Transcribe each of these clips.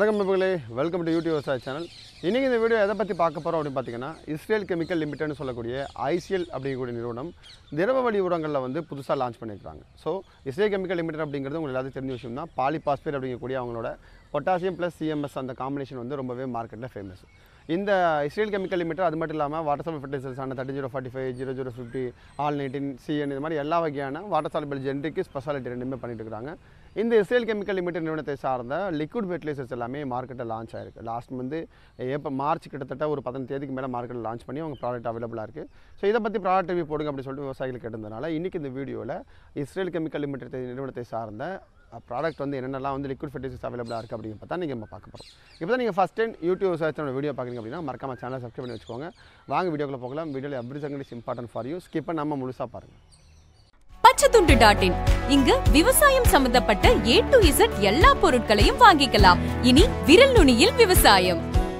வணக்கம் நண்பர்களே welcome to YouTube விவசாய சேனல் இன்றைக்கி இந்த வீடியோ எதை பற்றி பார்க்க போகிறோம் அப்படின்னு பார்த்தீங்கன்னா இஸ்ரேல் கெமிக்கல் லிமிடெட்னு சொல்லக்கூடிய ஐசிஎல் அப்படிங்கக்கூடிய நிறுவனம் திரவ வழி உரங்களில் வந்து புதுசாக லான்ச் பண்ணியிருக்காங்க ஸோ இஸ்ரேல் கெமிக்கல் லிமிடெட் அப்படிங்கிறது உங்களுக்கு எல்லாத்தையும் தெரிஞ்ச விஷயம் தான் பாலிபாஸ்பேட் அப்படிங்கக்கூடிய அவங்களோட பொட்டாசியம் ப்ளஸ் சிஎம்எஸ் அந்த காம்பினேஷன் வந்து ரொம்பவே மார்க்கெட்டில் ஃபேமஸ் இந்த இஸ்ரேல் கெமிக்கல் லிமிடெட் அது மட்டும் இல்லாமல் வாட்டர் சால் ஃபர்டிலைசர்ஸ் ஆன thirty zero forty five zero zero fifty all nineteen CN இது மாதிரி எல்லா வகையான வாட்டர் சால்பிள் ஜென்ரிக்கு ஸ்பெஷாலிட்டி ரெண்டுமே பண்ணிட்டு இருக்காங்க இந்த இஸ்ரேல் கெமிக்கல் லிமிடெட் நிறுவனத்தை சார்ந்த லிக்விட் ஃபெர்டிலைசர்ஸ் எல்லாமே மார்க்கெட்டில் லான்ச் ஆயிருக்கு லாஸ்ட் வந்து ஏப்போ மார்ச் கிட்டத்தட்ட ஒரு பதினஞ்சு தேதிக்கு மேலே மார்க்கெட்டில் லான்ச் பண்ணி அவங்க ப்ராடக்ட் அவைலபிளாக இருக்குது ஸோ இதை பற்றி ப்ராடக்ட் ரிவ்யூ போடுங்க அப்படின்னு சொல்லிட்டு விவசாயிகள் கேட்டிருந்தனால இன்றைக்கி இந்த வீடியோவில் இஸ்ரேல் கெமிக்கல் லிமிடெட் நிறுவனத்தை சார்ந்த ப்ராடக்ட் வந்து என்னென்னலாம் வந்து லிக்விட் ஃபெர்டிலைசர்ஸ் அவைலபிளாக இருக்குது அப்படிங்க பார்த்தா நீங்கள் நம்ம பார்க்க போகிறோம் இப்போ தான் நீங்கள் ஃபஸ்ட் டைம் யூடியூப் சர்ச்சனோட வீடியோ பார்க்குறீங்க அப்படின்னா மறக்காம சேனல் சப்ஸ்கிரைப் பண்ணி வச்சுக்கோங்க வாங்க வீடியோக்குள்ள போகலாம் வீடியோவில் every second is important for you skip பண்ணாமல் முழுசாக பாருங்கள் பச்சைத்துண்டு டாட் இன் இங்கு விவசாயம் சம்பந்தப்பட்ட ஏ டு இசட் எல்லா பொருட்களையும் வாங்கிக்கலாம் இனி விரல் நுனியில் விவசாயம்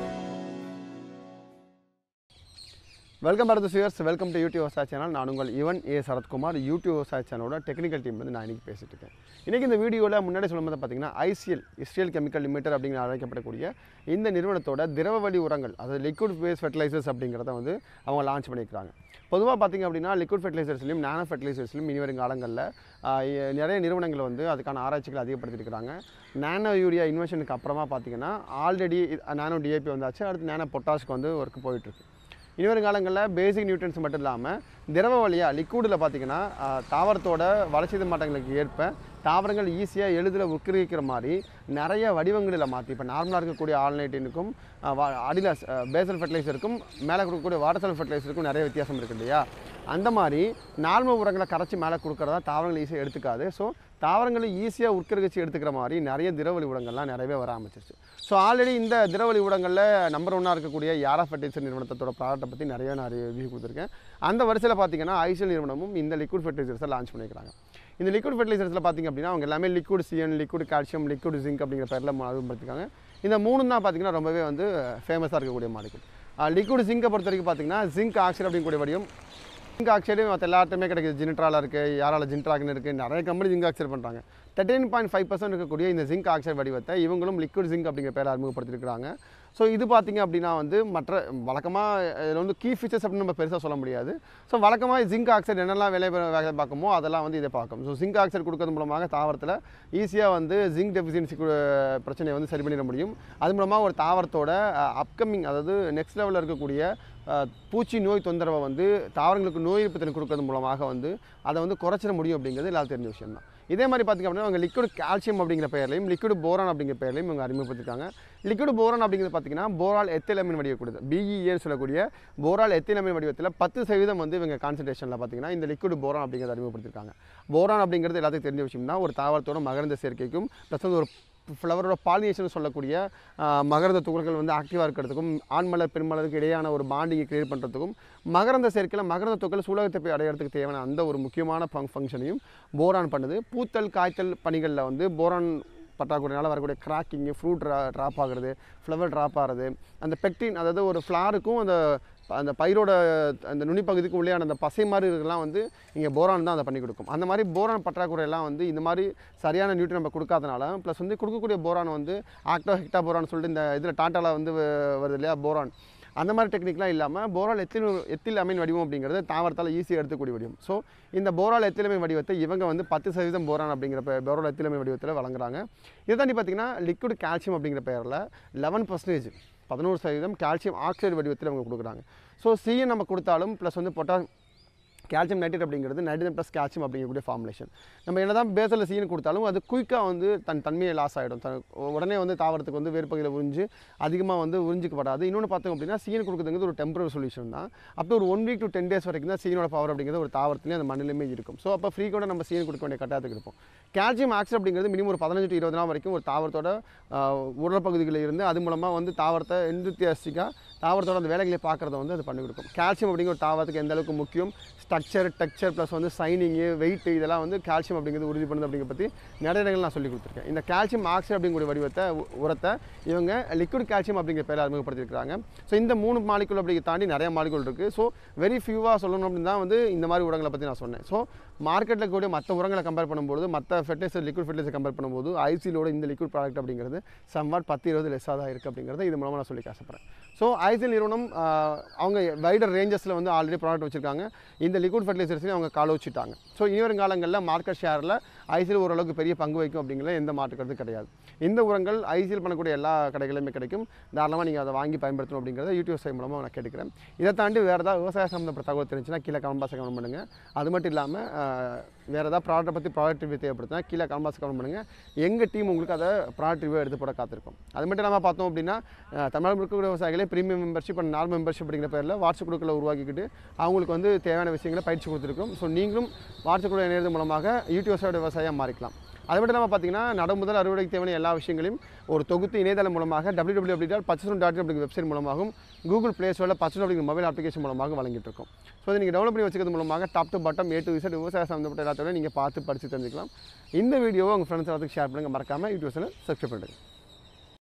welcome Bharat viewers welcome to YouTube விவசாய சேனல் நான் உங்கள் யுவன் ஏ சரத்குமார் யூடியூப் விவசாய சேனலோட டெக்னிக்கல் டீம் வந்து நான் இன்றைக்கி பேசிட்டு இருக்கேன் இன்றைக்கி இந்த வீடியோவில் முன்னாடி சொல்லும்போது பார்த்தீங்கன்னா ஐசிஎல் இஸ்ரேல் கெமிக்கல் லிமிடெட் அப்படிங்கிற அழைக்கப்படக்கூடிய இந்த நிறுவனத்தோட திரவ வழி உரங்கள் அதாவது லிக்விட் பேஸ் ஃபெர்டிலைசர்ஸ் அப்படிங்கிறத வந்து அவங்க லான்ச் பண்ணியிருக்காங்க பொதுவாக பார்த்தீங்க அப்படின்னா லிக்விட் ஃபெர்டிலைசர்ஸ்லையும் நானோ ஃபெர்டிலைசர்ஸ்லையும் இனி வரும் காலங்களில் ஆஹ், எ- நிறைய நிறுவனங்கள் வந்து அதுக்கான ஆராய்ச்சிகளை அதிகப்படுத்தியிருக்கிறாங்க நானோ யூரியா இன்வென்ஷனுக்கு அப்புறமா பார்த்தீங்கன்னா ஆல்ரெடி நானோ டிஏபி வந்தாச்சு அடுத்து நானோ பொட்டாஷ்க்கு வந்து ஒர்க் போயிட்டுருக்கு இனி வரும் காலங்களில் பேசிக் நியூட்ரன்ஸ் மட்டும் இல்லாமல் திரவ வழியாக லிக்விடில் பார்த்தீங்கன்னா ஆஹ், தாவரத்தோட வளர்ச்சி மாற்றங்களுக்கு ஏற்ப தாவரங்கள் ஈஸியாக எளிதில் உட்கிரகிக்கிற மாதிரி நிறைய வடிவங்களில் மாற்றி இப்போ நார்மலாக இருக்கக்கூடிய ஆல்நைட்டினுக்கும் அடியில் பேசல் ஃபெர்டிலைசருக்கும் மேலே கொடுக்கக்கூடிய வாட்டர் செல் ஃபெர்டிலைசருக்கும் நிறைய வித்தியாசம் இருக்குது இல்லையா அந்த மாதிரி நார்மல் உரங்களை கரைச்சி மேலே கொடுக்குறதா தாவரங்கள் ஈஸியாக எடுத்துக்காது ஸோ தாவரங்களை ஈஸியாக உட்கரிச்சு எடுத்துக்கிற மாதிரி நிறைய திரவலி உரங்கள்லாம் நிறையவே வர ஆரம்பிச்சிருச்சு ஸோ ஆல்ரெடி இந்த திரவலி உரங்களில் நம்பர் ஒன்னாக இருக்கக்கூடிய யாரா ஃபெர்டிலைசர் நிறுவனத்தோட ப்ராடக்ட்டை பற்றி நிறைய நிறைய ரிவ்யூ கொடுத்துருக்கேன் அந்த வரிசையில் பார்த்தீங்கன்னா ஐசிஎல் நிறுவனமும் இந்த லிக்விட் ஃபெர்டிலைசர்ஸை லான்ச் பண்ணியிருக்காங்க இந்த லிக்விட் ஃபெர்டிலைசர்ஸில் பார்த்தீங்க அப்படின்னா அவங்க எல்லாமே liquid CN liquid calcium liquid zinc அப்படிங்கிற பேரில் அறிமுகப்படுத்திருக்காங்க இந்த மூணு தான் பார்த்தீங்கன்னா ரொம்பவே வந்து ஃபேமஸாக இருக்கக்கூடிய மாலிகுல் லிக்விட் ஜிங்கை பொறுத்த வரைக்கும் பார்த்தீங்கன்னா ஜிங்க் ஆக்சைடு அப்படிங்கக்கூடிய வடிவம் ஜிங்க் ஆக்சைடு மற்ற எல்லாத்துமே கிடைக்குது ஜினிட்ரால இருக்குது யாரால ஜின்ட்ராக்னு இருக்குது நிறைய கம்பெனி ஜிங்க் ஆக்சைடு பண்ணுறாங்க தேர்ட்டின் பாயிண்ட் ஃபைவ் பர்சன்ட் இருக்கக்கூடிய இந்த ஜிங்க் ஆக்சைடு வடிவத்தை இவங்களும் லிக்விட் ஜிங்க் அப்படிங்கிற பேரை அறிமுகப்படுத்தியிருக்காங்க ஸோ இது பார்த்தீங்க அப்படின்னா வந்து மற்ற வழக்கமாக இதில் வந்து கீ ஃபீச்சர்ஸ் அப்படின்னு நம்ம பெருசாக சொல்ல முடியாது ஸோ வழக்கமாக ஜிங்க் ஆக்சைடு என்னெல்லாம் வேலை வேலை பார்க்குமோ அதெல்லாம் வந்து இதை பார்க்கும் ஸோ ஜிங்க் ஆக்சைடு கொடுக்கறது மூலமாக தாவரத்தில் ஈஸியாக வந்து ஜிங்க் டெஃபிஷியன்சி பிரச்சனையை வந்து சரி பண்ணிட முடியும் அது மூலமாக ஒரு தாவரத்தோட அப்கமிங் அதாவது நெக்ஸ்ட் லெவலில் இருக்கக்கூடிய அஹ், பூச்சி நோய் தொந்தரவை வந்து தாவரங்களுக்கு நோய் எதிர்ப்பு திறன் கொடுக்கறது மூலமாக வந்து அதை வந்து குறைச்சிட முடியும் அப்படிங்கிறது எல்லாரும் தெரிஞ்ச விஷயம் தான் இதே மாதிரி பார்த்திங்க அப்படின்னா அவங்க லிக்விட் கால்சியம் அப்படிங்கிற பெயர்லையும் லிக்விட் போரான் அப்படிங்கிற பெயர்லையும் இவங்க அறிமுகப்படுத்திருக்காங்க லிக்விட் போரான் அப்படிங்கிறது பார்த்தீங்கன்னா போரால் எத்திலமின் வடிவக்கூடியது பிஇஏன்னு சொல்லக்கூடிய போரால் எத்திலமின் வடிவத்தில் பத்து சதவீதம் வந்து இவங்க கான்சன்ட்ரேஷனில் பார்த்தீங்கன்னா இந்த லிக்விட் போரான் அப்படிங்கிறத அறிமுகப்படுத்திருக்காங்க போரான் அப்படிங்கிறது எல்லாத்துக்கும் தெரிஞ்ச விஷயம் தான் ஒரு தாவரத்தோட மகரந்த சேர்க்கைக்கும் ப்ளஸ் வந்து ஒரு ஃப்ளவரோட பாலினேஷன் சொல்லக்கூடிய ஆஹ், மகரந்த துகள்கள் வந்து ஆக்டிவாக இருக்கிறதுக்கும் ஆண்மலர் பெண்மலருக்கு இடையான ஒரு பாண்டிங்கை கிரியேட் பண்ணுறதுக்கும் மகரந்த சேர்க்கையில் மகரந்த துகள் சூலகத்தை போய் அடையிறதுக்கு தேவையான அந்த ஒரு முக்கியமான ஃபங் ஃபங்க்ஷனையும் போரான் பண்ணுது பூத்தல் காய்த்தல் பணிகளில் வந்து போரான் பற்றாக்குறையினால வரக்கூடிய கிராக்கிங்கு ஃப்ரூட் ட்ராப் ஆகுறது ஃப்ளவர் ட்ராப் ஆகிறது அந்த பெக்டின் அதாவது ஒரு ஃப்ளாருக்கும் அந்த அந்த பயிரோட அந்த நுனிப்பகுதிக்கு உள்ளேயான அந்த பசை மாதிரி இருக்கலாம் வந்து இங்கே போரான் தான் அதை பண்ணி கொடுக்கும் அந்த மாதிரி போரான் பற்றாக்குறையெல்லாம் வந்து இந்த மாதிரி சரியான நியூட்ரி நம்ம கொடுக்காதனால ப்ளஸ் வந்து கொடுக்கக்கூடிய போரான் வந்து ஆக்டோ ஹெக்டா போரான் சொல்லிட்டு இந்த இதில் டாட்டாவில் வந்து வ- வருது இல்லையா போரான் அந்த மாதிரி டெக்னிக்லாம் இல்லாமல் போரால் எத்தில் எத்தில் அமீன் வடிவம் அப்படிங்கிறது தாவரத்தால் ஈஸியாக எடுத்துக்கூடிய வடிவம் ஸோ இந்த போரால் எத்திலமை வடிவத்தை இவங்க வந்து பத்து சதவீதம் போரான் அப்படிங்கிற பெ- போரால் எத்திலமை வடிவத்தில் வழங்குறாங்க இதை தாண்டி பார்த்தீங்கன்னா லிக்விட் கால்சியம் அப்படிங்கிற பெயரில் லெவன் பர்சன்டேஜ் பதினோரு சதவீதம் கால்சியம் ஆக்சைடு வடிவத்தில் அவங்க கொடுக்குறாங்க ஸோ சிஎன் நம்ம கொடுத்தாலும் ப்ளஸ் வந்து பொட்டா கால்சியம் நைட்ரேட் அப்படிங்கிறது நைட்ரஜன் ப்ளஸ் கால்சியம் அப்படிங்கக்கூடிய ஃபார்முலேஷன் நம்ம என்ன தான் பேசல சீன் கொடுத்தாலும் அது குயிக்காக வந்து தன் தன்மையை லாஸ் ஆகிடும் த உடனே வந்து தாவரத்துக்கு வந்து வேர்ப்பகுதியில் உறிஞ்சு அதிகமாக வந்து உறிஞ்சிக்கப்படாது இன்னொன்று பார்த்தோம் அப்படின்னா சீன் கொடுக்குறதுங்கிறது ஒரு டெம்பரரி சொல்யூஷன் தான் அப்போ ஒரு one week to ten days வரைக்கும் தான் சீனோட பவர் அப்படிங்கிறது ஒரு தாவரத்துலேயும் அந்த மண்ணிலுமே இருக்கும் ஸோ அப்போ ஃப்ரீக்கோட நம்ம சீன் கொடுக்க வேண்டிய கட்டாயத்துக்கு இருப்போம் கால்சியம் ஆக்சைடு அப்படிங்கிறது மினிமம் ஒரு பதினஞ்சு டு இருபது நாள் வரைக்கும் ஒரு தாவரத்தோட உடற்பகுதிகளில் இருந்து அது மூலமாக வந்து தாவரத்தை எந்திரியாஸ்டிக்காக தாவரத்தோட அந்த வேலைகளை பார்க்குறத வந்து அது பண்ணி கொடுக்கும் கால்சியம் அப்படிங்கிற ஒரு தாவரத்துக்கு எந்த அளவுக்கு முக்கியம் ஸ்ட்ரக்சர் டெக்ஸ்சர் ப்ளஸ் வந்து சைனிங்கு வெயிட் இதெல்லாம் வந்து கால்சியம் அப்படிங்கிறது உறுதி பண்ணுது அப்படிங்கிற பற்றி நிறைய இடங்கள் நான் சொல்லி கொடுத்துருக்கேன் இந்த கால்சியம் ஆக்சைடு அப்படிங்கிற வடிவத்தை உ- உரத்தை இவங்க லிக்விட் கால்சியம் அப்படிங்கிற பேரை அறிமுகப்படுத்தியிருக்காங்க ஸோ இந்த மூணு மாலிகுல் அப்படி தாண்டி நிறைய மாலிகுல் இருக்குது ஸோ வெரி ஃபியூவாக சொல்லணும் அப்படின்னு தான் வந்து இந்த மாதிரி உரங்களை பற்றி நான் சொன்னேன் ஸோ மார்க்கெட்டில் கூடிய மற்ற உரங்களை கம்பேர் பண்ணும்போது மற்ற ஃபெர்டிலைசர் லிக்விட் ஃபெர்டிலைசர் கம்பேர் பண்ணும்போது ஐசிலோட இந்த லிக்விட் ப்ராடக்ட் அப்படிங்கிறது சம்வாட் பத்து இருபது லெஸ்ஸாக தான் இருக்குது அப்படிங்கிறத இது மூலமாக நான் சொல்லி ஆசைப்பட்றேன் ஸோ ஐசில் நிறுவனம் ஆஹ், அவங்க வைடர் ரேஞ்சஸில் வந்து ஆல்ரெடி ப்ராடக்ட் வச்சுருக்காங்க இந்த லிக்விட் ஃபெர்டிலைசர்ஸையும் அவங்க கால வச்சுட்டாங்க ஸோ இனி வரும் காலங்களில் மார்க்கெட் ஷேரில் ஐசில் ஓரளவுக்கு பெரிய பங்கு வைக்கும் அப்படிங்கிற எந்த மாற்றுக்கிறது கிடையாது இந்த உரங்கள் ஐசில் பண்ணக்கூடிய எல்லா கடைகளிலுமே கிடைக்கும் தாராளமாக நீங்கள் அதை வாங்கி பயன்படுத்தணும் அப்படிங்கிறத யூடியூப் சைட் மூலமாக நான் கேட்டுக்கிறேன் இதை தாண்டி வேறு ஏதாவது விவசாய சம்மந்தப்பட்ட தகவல் தெரிஞ்சுன்னா கீழே கமெண்ட் பாக்ஸ் கமெண்ட் பண்ணுங்கள் அது மட்டும் இல்லாமல் வேறு ஏதாவது ப்ராடக்ட்டை பற்றி ப்ராடக்ட் ரிவ்யூ தேவைப்படுதுன்னா கீழே கமெண்ட் பாக்ஸ் கமெண்ட் பண்ணுங்கள் எங்கள் டீம் உங்களுக்கு அதை ப்ராடக்ட் ரிவ்யூ எடுத்து போட காத்திருக்கும் அது மட்டும் இல்லாமல் பார்த்தோம் அப்படின்னா அஹ், தமிழ்நாடு இருக்கக்கூடிய விவசாயிகளே premium membership and normal membership அப்படிங்கிற பேரில் வாட்ஸ்அப் குழுக்களை உருவாக்கிக்கிட்டு அவங்களுக்கு வந்து தேவையான விஷயங்களை பயிற்சி கொடுத்துருக்கோம் ஸோ நீங்களும் வாட்ஸ்அப் குழு இணையது மூலமாக யூடியூப்ஸோட விவசாயம் மாறிக்கலாம் அது மட்டும் இல்லாமல் பார்த்தீங்கன்னா நடு முதல் அறுவடைக்கு தேவையான எல்லா விஷயங்களையும் ஒரு தொகுத்து இணையதளம் மூலமாக டபிள்யூ டபிள்யூ டாட் பச்சசூன் டாட் அப்படிங்கிற வெப்சைட் மூலமாகவும் கூகுள் ப்ளே ஸ்டோரில் பச்சசூன் அப்படிங்கிற மொபைல் அப்ளிகேஷன் மூலமாக வழங்கிட்டு இருக்கோம் ஸோ இதை நீங்கள் டவுன்லோட் பண்ணி வச்சுக்கிறது மூலமாக top to bottom A to Z விவசாய சம்மந்தப்பட்ட எல்லாத்தையும் நீங்கள் பார்த்து படித்து தெரிஞ்சுக்கலாம் இந்த வீடியோவை உங்கள் ஃப்ரெண்ட்ஸ் எல்லாத்துக்கும் ஷேர் பண்ணுங்கள் மறக்காமல் யூடியூப்ஸில் சப்ஸ்கிரைப் பண்ணுங்கள்